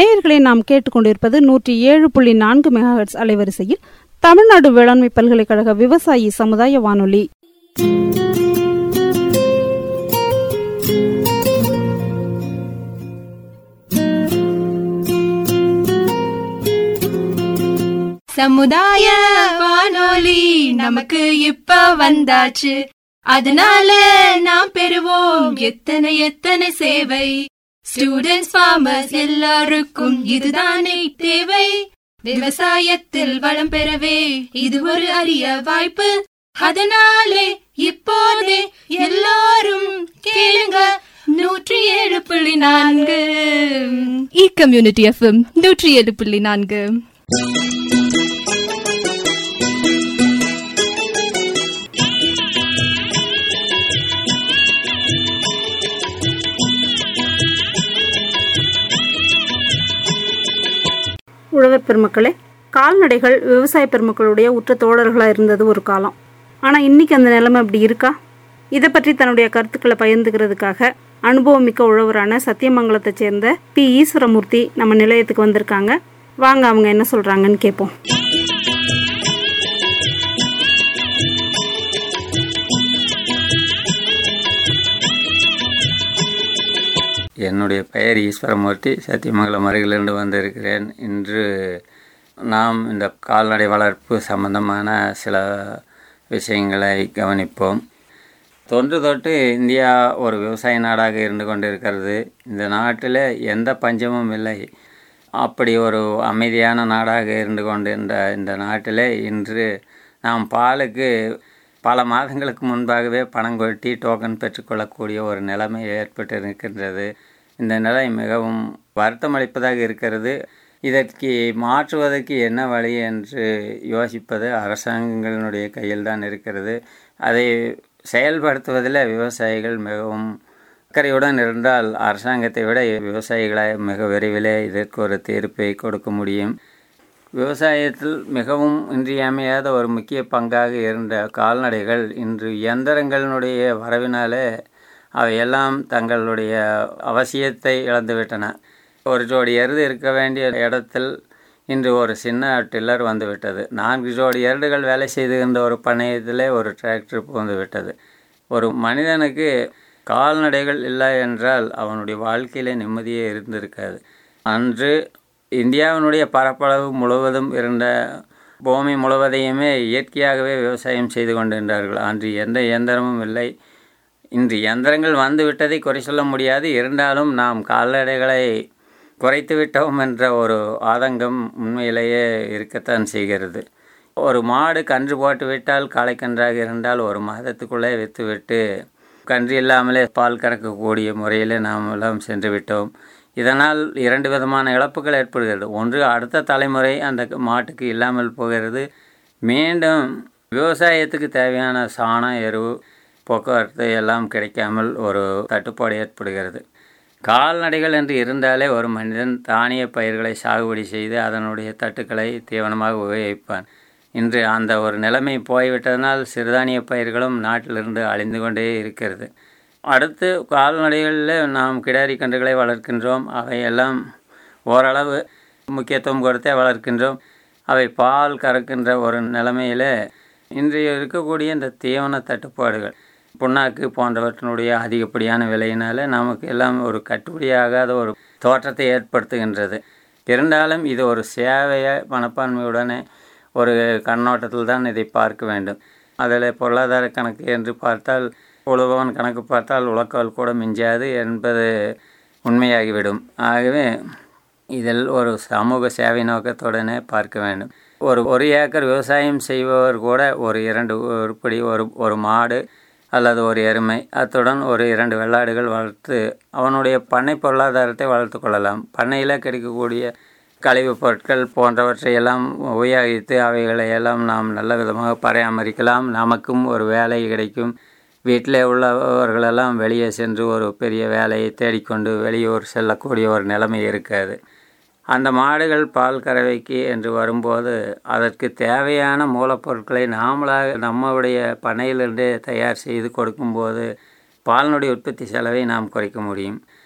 நேயர்களை நாம் கேட்டுக்கொண்டிருப்பது நூற்றி ஏழு புள்ளி நான்கு மெகாஹெட்ஸ் அலைவரிசையில் தமிழ்நாடு வேளாண்மை பல்கலைக்கழக விவசாயி சமுதாய வானொலி சமுதாய வானொலி நமக்கு இப்ப வந்தாச்சு அதனால நாம் பெறுவோம் எத்தனை எத்தனை சேவை ஸ்டூடெண்ட்ஸ் ஃபார்மர்ஸ் எல்லாருக்கும் இதுதானே தேவை விவசாயத்தில் வளம் பெறவே இது ஒரு அரிய வாய்ப்பு அதனாலே இப்போதே எல்லாரும் கேளுங்க நூற்றி ஏழு புள்ளி நான்கு இ கம்யூனிட்டி எஃப்எம் நூற்றி ஏழு புள்ளி நான்கு உழவர் பெருமக்களே கால்நடைகள் விவசாய பெருமக்களுடைய உற்ற தோழர்களாக இருந்தது ஒரு காலம் ஆனால் இன்னைக்கு அந்த நிலைமை அப்படி இருக்கா இதை பற்றி தன்னுடைய கருத்துக்களை பகிர்ந்துக்கிறதுக்காக அனுபவமிக்க உழவரான சத்தியமங்கலத்தை சேர்ந்த பி ஈஸ்வரமூர்த்தி நம்ம நிலையத்துக்கு வந்திருக்காங்க வாங்க அவங்க என்ன சொல்றாங்கன்னு கேட்போம் என்னுடைய பெயர் ஈஸ்வரமூர்த்தி சத்தியமங்கலம் அருகிலிருந்து வந்திருக்கிறேன் இன்று நாம் இந்த கால்நடை வளர்ப்பு சம்பந்தமான சில விஷயங்களை கவனிப்போம் தொன்று தொட்டு இந்தியா ஒரு விவசாய நாடாக இருந்து கொண்டிருக்கிறது இந்த நாட்டில் எந்த பஞ்சமும் இல்லை அப்படி ஒரு அமைதியான நாடாக இருந்து கொண்டிருந்த இந்த நாட்டில் இன்று நாம் பாலுக்கு பல மாதங்களுக்கு முன்பாகவே பணம் கொட்டி டோக்கன் பெற்றுக்கொள்ளக்கூடிய ஒரு நிலைமை ஏற்பட்டு இருக்கின்றது இந்த நிலை மிகவும் வருத்தமளிப்பதாக இருக்கிறது இதற்கு மாற்றுவதற்கு என்ன வழி என்று யோசிப்பது அரசாங்கங்களினுடைய கையில் தான் இருக்கிறது அதை செயல்படுத்துவதில் விவசாயிகள் மிகவும் அக்கறையுடன் இருந்தால் அரசாங்கத்தை விட விவசாயிகளை மிக விரைவிலே இதற்கு ஒரு தீர்ப்பை கொடுக்க முடியும் விவசாயத்தில் மிகவும் இன்றியமையாத ஒரு முக்கிய பங்காக இருந்த கால்நடைகள் இன்று இயந்திரங்களினுடைய வரவினாலே அவையெல்லாம் தங்களுடைய அவசியத்தை இழந்துவிட்டன ஒரு ஜோடி எருது இருக்க வேண்டிய இடத்தில் இன்று ஒரு சின்ன டில்லர் வந்துவிட்டது நான்கு ஜோடி எருடுகள் வேலை செய்துகின்ற ஒரு பண்ணையத்திலே ஒரு டிராக்டர் புகுந்து விட்டது ஒரு மனிதனுக்கு கால்நடைகள் இல்லை என்றால் அவனுடைய வாழ்க்கையிலே நிம்மதியே இருந்திருக்காது அன்று இந்தியாவினுடைய பரப்பளவு முழுவதும் இருந்த பூமி முழுவதையுமே இயற்கையாகவே விவசாயம் செய்து கொண்டிருந்தார்கள் அன்று எந்த இயந்திரமும் இல்லை இன்று இயந்திரங்கள் வந்து விட்டதை குறை சொல்ல முடியாது இருந்தாலும் நாம் கால்நடைகளை குறைத்து விட்டோம் என்ற ஒரு ஆதங்கம் உண்மையிலேயே இருக்கத்தான் செய்கிறது ஒரு மாடு கன்று போட்டு விட்டால் காளை கன்றாக இருந்தால் ஒரு மாதத்துக்குள்ளே விற்றுவிட்டு கன்று இல்லாமலே பால் கறக்கக்கூடிய முறையில் நாம் எல்லாம் சென்று விட்டோம் இதனால் இரண்டு விதமான இழப்புகள் ஏற்படுகிறது ஒன்று அடுத்த தலைமுறை அந்த மாட்டுக்கு இல்லாமல் போகிறது மீண்டும் விவசாயத்துக்கு தேவையான சாணம் எருவு போக்குவரத்து எல்லாம் கிடைக்காமல் ஒரு தட்டுப்பாடு ஏற்படுகிறது கால்நடைகள் என்று இருந்தாலே ஒரு மனிதன் தானிய பயிர்களை சாகுபடி செய்து அதனுடைய தட்டுக்களை தீவனமாக உபயோகிப்பான் இன்று அந்த ஒரு நிலைமை போய்விட்டதனால் சிறுதானிய பயிர்களும் நாட்டிலிருந்து அழிந்து கொண்டே இருக்கிறது அடுத்து கால்நடைகளில் நாம் கிடாரி கன்றுகளை வளர்க்கின்றோம் அவையெல்லாம் ஓரளவு முக்கியத்துவம் கொடுத்தே வளர்க்கின்றோம் அவை பால் கறக்கின்ற ஒரு நிலைமையில் இன்றைய இருக்கக்கூடிய இந்த தீவன தட்டுப்பாடுகள் புண்ணாக்கு போன்றவற்றினுடைய அதிகப்படியான விலையினால் நமக்கு எல்லாம் ஒரு கட்டுப்படியாகாத ஒரு தோற்றத்தை ஏற்படுத்துகின்றது இருந்தாலும் இது ஒரு சேவைய மனப்பான்மையுடனே ஒரு கண்ணோட்டத்தில் தான் இதை பார்க்க வேண்டும் அதில் பொருளாதார கணக்கு என்று பார்த்தால் உழவன் கணக்கு பார்த்தால் உலக்கால் கூட மிஞ்சாது என்பது உண்மையாகிவிடும் ஆகவே இதில் ஒரு சமூக சேவை நோக்கத்துடனே பார்க்க வேண்டும் ஒரு ஒரு ஏக்கர் விவசாயம் செய்பவர் கூட ஒரு இரண்டு உருப்படி ஒரு ஒரு மாடு அல்லது ஒரு எருமை அத்துடன் ஒரு இரண்டு வெள்ளாடுகள் வளர்த்து அவனுடைய பண்ணை பொருளாதாரத்தை வளர்த்து கொள்ளலாம் பண்ணையில் கிடைக்கக்கூடிய கழிவுப் பொருட்கள் போன்றவற்றை எல்லாம் உபயோகித்து அவைகளை எல்லாம் நாம் நல்ல விதமாக பராமரிக்கலாம் நமக்கும் ஒரு வேலை கிடைக்கும் வீட்டில் உள்ளவர்களெல்லாம் வெளியே சென்று ஒரு பெரிய வேலையை தேடிக்கொண்டு வெளியூர் செல்லக்கூடிய ஒரு நிலைமை இருக்காது அந்த மாடுகள் பால் கறவைக்கு என்று வரும்போது அதற்கு தேவையான மூலப்பொருட்களை நாமளாக நம்முடைய பண்ணையிலிருந்தே தயார் செய்து கொடுக்கும்போது பாலினுடைய உற்பத்தி செலவை நாம் குறைக்க முடியும்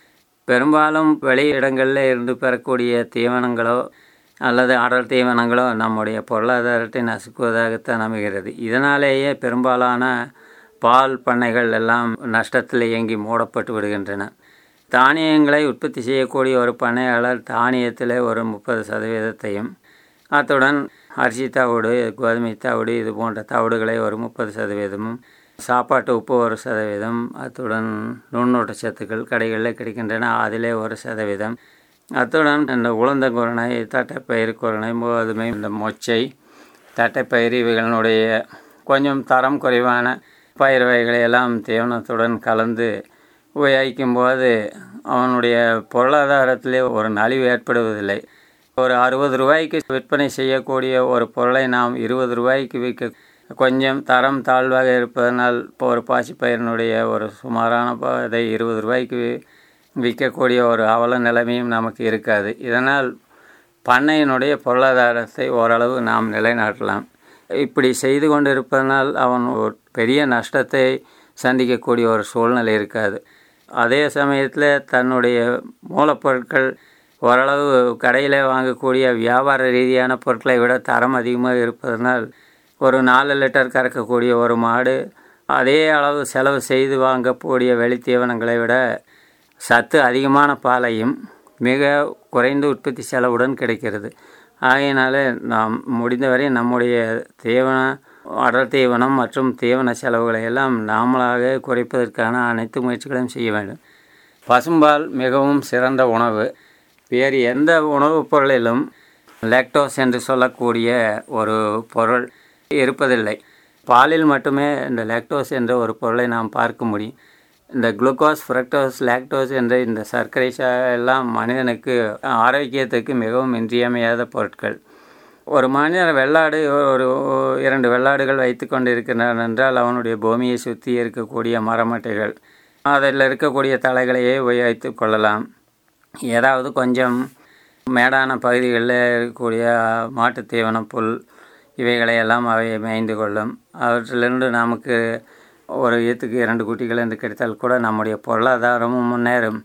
பெரும்பாலும் வெளி இடங்களில் இருந்து பெறக்கூடிய தீவனங்களோ அல்லது அடர் தீவனங்களோ நம்முடைய பொருளாதாரத்தை நசுக்குவதாகத்தான் அமைகிறது இதனாலேயே பெரும்பாலான பால் பண்ணைகள் எல்லாம் நஷ்டத்தில் இயங்கி மூடப்பட்டு விடுகின்றன தானியங்களை உற்பத்தி செய்யக்கூடிய ஒரு பண்ணையாளர் தானியத்தில் ஒரு முப்பது சதவீதத்தையும் அத்துடன் அரிசி தவிடு கோதுமை தவிடு இது போன்ற தவிடுகளை ஒரு முப்பது சதவீதமும் சாப்பாட்டு உப்பு ஒரு சதவீதம் அத்துடன் நுண்ணூட்ட சத்துக்கள் கடைகளில் கிடைக்கின்றன அதிலே ஒரு சதவீதம் அத்துடன் இந்த உளுந்தங்குரணை தட்டைப்பயிறு குரணை கோதுமை இந்த மொச்சை தட்டைப்பயிறு இவைகளினுடைய கொஞ்சம் தரம் குறைவான பயிர் வகைகளை எல்லாம் தீவனத்துடன் கலந்து உபயோகிக்கும் போது அவனுடைய பொருளாதாரத்திலே ஒரு நலிவு ஏற்படுவதில்லை ஒரு அறுபது ரூபாய்க்கு விற்பனை செய்யக்கூடிய ஒரு பொருளை நாம் இருபது ரூபாய்க்கு விற்க கொஞ்சம் தரம் தாழ்வாக இருப்பதனால் இப்போ ஒரு பாசிப்பயிரினுடைய ஒரு சுமாரான இதை இருபது ரூபாய்க்கு விற்கக்கூடிய ஒரு அவல நிலைமையும் நமக்கு இருக்காது இதனால் பண்ணையினுடைய பொருளாதாரத்தை ஓரளவு நாம் நிலைநாட்டலாம் இப்படி செய்து கொண்டு இருப்பதனால் அவன் ஒரு பெரிய நஷ்டத்தை சந்திக்கக்கூடிய ஒரு சூழ்நிலை இருக்காது அதே சமயத்தில் தன்னுடைய மூலப்பொருட்கள் ஓரளவு கடையில் வாங்கக்கூடிய வியாபார ரீதியான பொருட்களை விட தரம் அதிகமாக இருப்பதனால் ஒரு நாலு லிட்டர் கறக்கக்கூடிய ஒரு மாடு அதே அளவு செலவு செய்து வாங்கக்கூடிய வெளித்தீவனங்களை விட சத்து அதிகமான பாலையும் மிக குறைந்த உற்பத்தி செலவுடன் கிடைக்கிறது ஆகையினால நாம் முடிந்தவரை நம்முடைய தீவன அடர் தீவனம் மற்றும் தீவன செலவுகளை எல்லாம் நாமளாக குறைப்பதற்கான அனைத்து முயற்சிகளையும் செய்ய வேண்டும் பசும்பால் மிகவும் சிறந்த உணவு வேறு எந்த உணவுப் பொருளிலும் லாக்டோஸ் என்று சொல்லக்கூடிய ஒரு பொருள் இருப்பதில்லை பாலில் மட்டுமே இந்த லாக்டோஸ் என்ற ஒரு பொருளை நாம் பார்க்க முடியும் இந்த குளுக்கோஸ் ஃப்ரக்டோஸ் லாக்டோஸ் என்ற இந்த சர்க்கரை எல்லாம் மனிதனுக்கு ஆரோக்கியத்துக்கு மிகவும் இன்றியமையாத பொருட்கள் ஒரு மனிதன் வெள்ளாடு ஒரு இரண்டு வெள்ளாடுகள் வைத்து கொண்டு இருக்கிறான் என்றால் அவனுடைய பூமியை சுற்றி இருக்கக்கூடிய மரமட்டைகள் அதில் இருக்கக்கூடிய தலைகளையே உபயோகித்து கொள்ளலாம் ஏதாவது கொஞ்சம் மேடான பகுதிகளில் இருக்கக்கூடிய மாட்டுத் தீவனம் புல் இவைகளையெல்லாம் அவை மேய்ந்து கொள்ளும் அவற்றிலிருந்து நமக்கு ஒரு ஈத்துக்கு இரண்டு குட்டிகள் என்று கிடைத்தால் கூட நம்முடைய பொருளாதாரமும் முன்னேறும்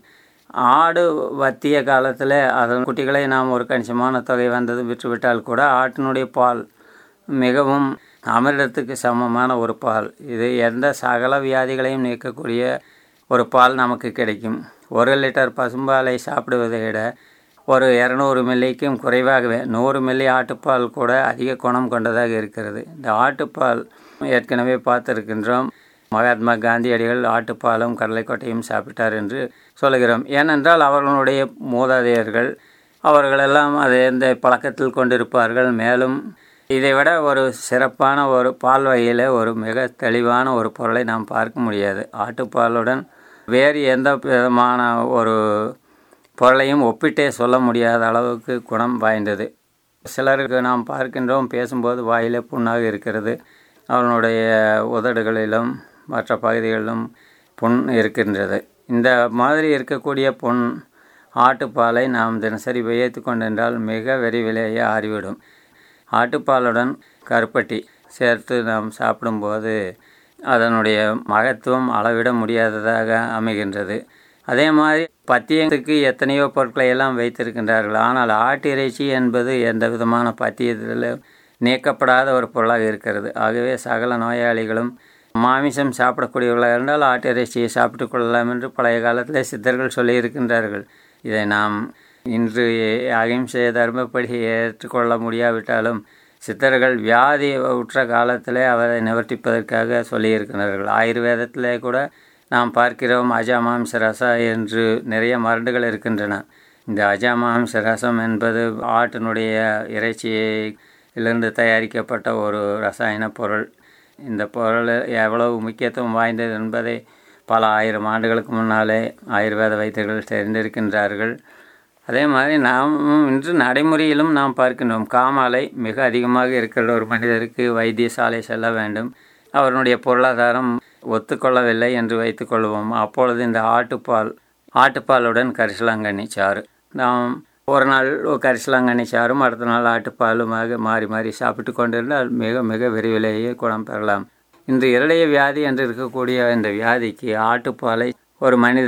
ஆடு வத்திய காலத்தில் அதன் குட்டிகளை நாம் ஒரு கணிசமான தொகை வந்தது விற்றுவிட்டால் கூட ஆட்டினுடைய பால் மிகவும் அமிர்தத்துக்கு சமமான ஒரு பால் இது எந்த சகல வியாதிகளையும் நீக்கக்கூடிய ஒரு பால் நமக்கு கிடைக்கும் ஒரு லிட்டர் பசும்பாலை சாப்பிடுவதை விட ஒரு இரநூறு மில்லிக்கும் குறைவாகவே நூறு மில்லி ஆட்டுப்பால் கூட அதிக குணம் கொண்டதாக இருக்கிறது இந்த ஆட்டுப்பால் ஏற்கனவே பார்த்துருக்கின்றோம் மகாத்மா காந்தியடிகள் ஆட்டுப்பாலும் கடலைக்கொட்டையும் சாப்பிட்டார் என்று சொல்லுகிறோம் ஏனென்றால் அவர்களுடைய மூதாதையர்கள் அவர்களெல்லாம் அதை எந்த பழக்கத்தில் கொண்டிருப்பார்கள் மேலும் இதைவிட ஒரு சிறப்பான ஒரு பால் வகையில் ஒரு மிக தெளிவான ஒரு பொருளை நாம் பார்க்க முடியாது ஆட்டுப்பாலுடன் வேறு எந்த விதமான ஒரு பொருளையும் ஒப்பிட்டே சொல்ல முடியாத அளவுக்கு குணம் வாய்ந்தது சிலருக்கு நாம் பார்க்கின்றோம் பேசும்போது வாயிலே புண்ணாக இருக்கிறது அவனுடைய உதடுகளிலும் மற்ற பகுதிகளிலும் புண் இருக்கின்றது இந்த மாதிரி இருக்கக்கூடிய புண் ஆட்டுப்பாலை நாம் தினசரி உபயோகித்து கொண்டென்றால் மிக விரைவிலேயே ஆறிவிடும் ஆட்டுப்பாலுடன் கருப்பட்டி சேர்த்து நாம் சாப்பிடும்போது அதனுடைய மகத்துவம் அளவிட முடியாததாக அமைகின்றது அதே மாதிரி பத்தியத்துக்கு எத்தனையோ பொருட்களை எல்லாம் வைத்திருக்கின்றார்கள் ஆனால் ஆட்டிறைச்சி என்பது எந்த விதமான பத்தியத்தில் நீக்கப்படாத ஒரு பொருளாக இருக்கிறது ஆகவே சகல நோயாளிகளும் மாமிசம் சாப்பிடக்கூடியவர்களாக இருந்தால் ஆட்டிறைச்சியை சாப்பிட்டு கொள்ளலாம் என்று பழைய காலத்தில் சித்தர்கள் சொல்லியிருக்கின்றார்கள் இதை நாம் இன்று அகிம்சை தர்மப்படி ஏற்றுக்கொள்ள முடியாவிட்டாலும் சித்தர்கள் வியாதி உற்ற காலத்தில் அவரை நிவர்த்திப்பதற்காக சொல்லியிருக்கிறார்கள் ஆயுர்வேதத்திலே கூட நாம் பார்க்கிறோம் அஜாமாம்ச ரசா என்று நிறைய மருந்துகள் இருக்கின்றன இந்த அஜாமாம்ச ரசம் என்பது ஆட்டினுடைய இறைச்சியிலிருந்து தயாரிக்கப்பட்ட ஒரு ரசாயன பொருள் இந்த பொருள் எவ்வளவு முக்கியத்துவம் வாய்ந்தது என்பதை பல ஆயிரம் ஆண்டுகளுக்கு முன்னாலே ஆயுர்வேத வைத்தியர்கள் தெரிந்திருக்கின்றார்கள் அதே மாதிரி நாம் இன்று நடைமுறையிலும் நாம் பார்க்கின்றோம் காமாலை மிக அதிகமாக இருக்கிற ஒரு மனிதருக்கு வைத்தியசாலை செல்ல வேண்டும் அவருடைய பொருளாதாரம் ஒத்துக்கொள்ளவில்லை என்று வைத்துக்கொள்வோம் அப்பொழுது இந்த ஆட்டுப்பால் ஆட்டுப்பாலுடன் கரிசலாங்கண்ணி சாறு நாம் ஒரு நாள் கரிசலாங்கண்ணி சாறும் அடுத்த நாள் ஆட்டுப்பாலுமாக மாறி மாறி சாப்பிட்டு கொண்டிருந்தால் மிக மிக விரைவிலேயே குணம் பெறலாம் இன்று இரடைய வியாதி என்று இருக்கக்கூடிய இந்த வியாதிக்கு ஆட்டுப்பாலை ஒரு மனிதன்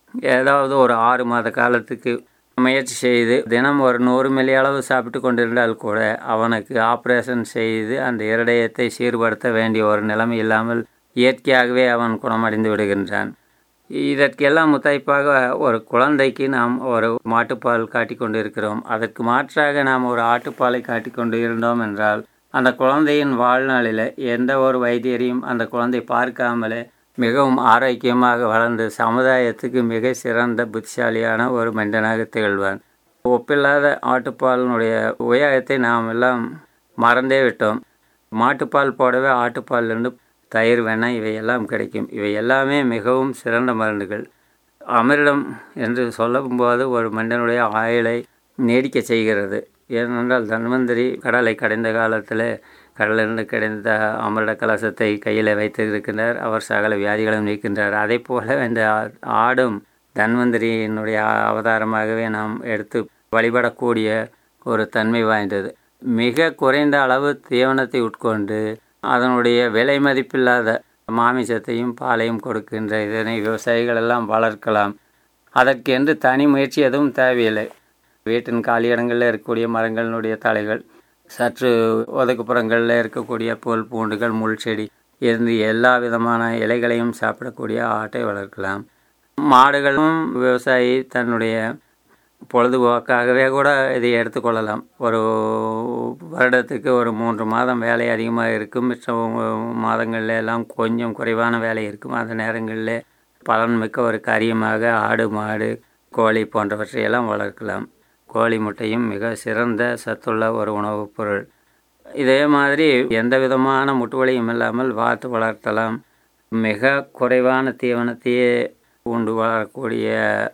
ஏதாவது ஒரு ஆறு மாத காலத்துக்கு முயற்சி செய்து தினம் ஒரு நூறு மில்லி அளவு சாப்பிட்டு கொண்டிருந்தால் கூட அவனுக்கு ஆப்ரேஷன் செய்து அந்த இருதயத்தை சீர்படுத்த வேண்டிய ஒரு நிலைமை இல்லாமல் இயற்கையாகவே அவன் குணமடைந்து விடுகின்றான் இதற்கெல்லாம் முத்தாய்ப்பாக ஒரு குழந்தைக்கு நாம் ஒரு மாட்டுப்பால் காட்டி கொண்டு இருக்கிறோம் அதற்கு மாற்றாக நாம் ஒரு ஆட்டுப்பாலை காட்டி கொண்டு இருந்தோம் என்றால் அந்த குழந்தையின் வாழ்நாளில் எந்த ஒரு வைத்தியரையும் அந்த குழந்தை பார்க்காமலே மிகவும் ஆரோக்கியமாக வளர்ந்து சமுதாயத்துக்கு மிக சிறந்த புத்திசாலியான ஒரு மனிதனாக திகழ்வான் ஒப்பில்லாத ஆட்டுப்பாலினுடைய உபயோகத்தை நாம் எல்லாம் மறந்தே விட்டோம் மாட்டுப்பால் போடவே ஆட்டுப்பாலிலிருந்து தயிர் வெண்ணெய் இவையெல்லாம் கிடைக்கும் இவை எல்லாமே மிகவும் சிறந்த மருந்துகள் அமிர்தம் என்று சொல்லும்போது ஒரு மனிதனுடைய ஆயுளை நீடிக்க செய்கிறது ஏனென்றால் தன்வந்திரி கடலை கடைந்த காலத்தில் கடலிருந்து கிடைந்த அமிர்த கலசத்தை கையில் வைத்திருக்கின்றார் அவர் சகல வியாதிகளும் நீக்கின்றார் அதே போல இந்த ஆடும் தன்வந்திரியினுடைய அவதாரமாகவே நாம் எடுத்து வழிபடக்கூடிய ஒரு தன்மை வாய்ந்தது மிக குறைந்த அளவு தீவனத்தை உட்கொண்டு அதனுடைய விலை மதிப்பில்லாத மாமிசத்தையும் பாலையும் கொடுக்கின்ற இதனை விவசாயிகள் எல்லாம் வளர்க்கலாம் அதற்கென்று தனி முயற்சி எதுவும் தேவையில்லை வீட்டின் காலி இடங்களில் இருக்கக்கூடிய மரங்களினுடைய தலைகள் சற்று ஒதுக்குப்புறங்களில் இருக்கக்கூடிய புல் பூண்டுகள் முள் செடி இருந்து எல்லா விதமான இலைகளையும் சாப்பிடக்கூடிய ஆட்டை வளர்க்கலாம் மாடுகளும் விவசாயி தன்னுடைய பொழுதுபோக்காகவே கூட இதை எடுத்துக்கொள்ளலாம் ஒரு வருடத்துக்கு ஒரு மூன்று மாதம் வேலை அதிகமாக இருக்கும் மிச்ச மாதங்களில் எல்லாம் கொஞ்சம் குறைவான வேலை இருக்கும் அந்த நேரங்களில் பலன்மிக்க ஒரு காரியமாக ஆடு மாடு கோழி போன்றவற்றையெல்லாம் வளர்க்கலாம் கோழி முட்டையும் மிக சிறந்த சத்துள்ள ஒரு உணவுப் பொருள் இதே மாதிரி எந்த விதமான முட்டுவலியும் இல்லாமல் வாத்து வளர்த்தலாம் மிக குறைவான தீவனத்தையே உண்டு வளரக்கூடிய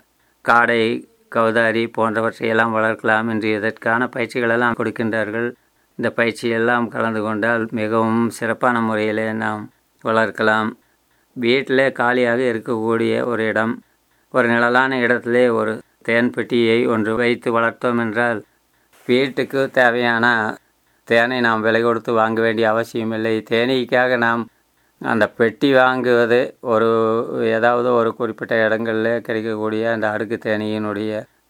காடை கௌதாரி போன்றவற்றையெல்லாம் வளர்க்கலாம் என்று இதற்கான பயிற்சிகளெல்லாம் கொடுக்கின்றார்கள் இந்த பயிற்சியெல்லாம் கலந்து கொண்டால் மிகவும் சிறப்பான முறையில் நாம் வளர்க்கலாம் வீட்டில் காலியாக இருக்கக்கூடிய ஒரு இடம் ஒரு நிழலான இடத்திலே ஒரு தேன் பெட்டியை ஒன்று வைத்து வளர்த்தோம் என்றால் வீட்டுக்கு தேவையான தேனை நாம் விலை கொடுத்து வாங்க வேண்டிய அவசியமில்லை தேனீக்காக நாம் அந்த பெட்டி வாங்குவது ஒரு ஏதாவது ஒரு குறிப்பிட்ட இடங்களில் கிடைக்கக்கூடிய அந்த அடுக்கு தேனியினுடைய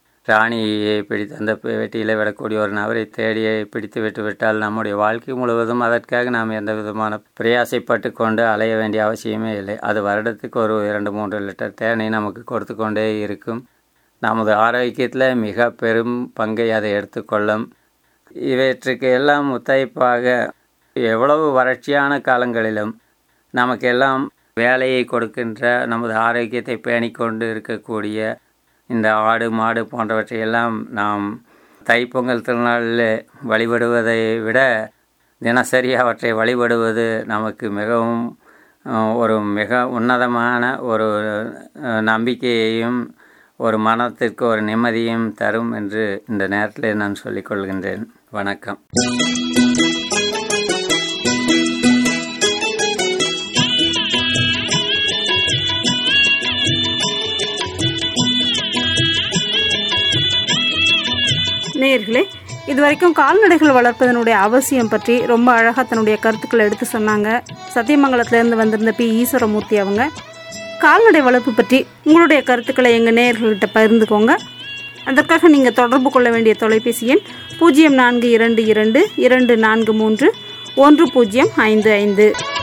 ராணியை பிடித்து அந்த வெட்டியில் விடக்கூடிய ஒரு நபரை தேடியை பிடித்து விட்டு விட்டால் நம்முடைய வாழ்க்கை முழுவதும் அதற்காக நாம் எந்த விதமான பிரயாசைப்பட்டு கொண்டு அலைய வேண்டிய அவசியமே இல்லை அது வருடத்துக்கு ஒரு இரண்டு மூன்று லிட்டர் தேனை நமக்கு கொடுத்து கொண்டே இருக்கும் நமது ஆரோக்கியத்தில் மிக பெரும் பங்கை அதை எடுத்துக்கொள்ளும் இவற்றுக்கு எல்லாம் முத்தாய்ப்பாக எவ்வளவு வறட்சியான காலங்களிலும் நமக்கெல்லாம் வேலையை கொடுக்கின்ற நமது ஆரோக்கியத்தை பேணிக்கொண்டு இருக்கக்கூடிய இந்த ஆடு மாடு போன்றவற்றையெல்லாம் நாம் தைப்பொங்கல் திருநாளில் வழிபடுவதை விட தினசரி அவற்றை வழிபடுவது நமக்கு மிகவும் ஒரு மிக உன்னதமான ஒரு நம்பிக்கையையும் ஒரு மனத்திற்கு ஒரு நிம்மதியும் தரும் என்று இந்த நேரத்தில் நான் சொல்லிக்கொள்கின்றேன் வணக்கம் நேயர்களே இது வரைக்கும் கால்நடைகள் வளர்ப்பதனுடைய அவசியம் பற்றி ரொம்ப அழகாக தன்னுடைய கருத்துக்களை எடுத்து சொன்னாங்க சத்தியமங்கலத்திலேருந்து வந்திருந்த பி ஈஸ்வரமூர்த்தி அவங்க கால்நடை வளர்ப்பு பற்றி உங்களுடைய கருத்துக்களை எங்கள் நேயர்கள்கிட்ட பகிர்ந்துக்கோங்க அதற்காக நீங்கள் தொடர்பு கொள்ள வேண்டிய தொலைபேசி எண் பூஜ்ஜியம் நான்கு இரண்டு இரண்டு இரண்டு நான்கு மூன்று ஒன்று பூஜ்ஜியம் ஐந்து ஐந்து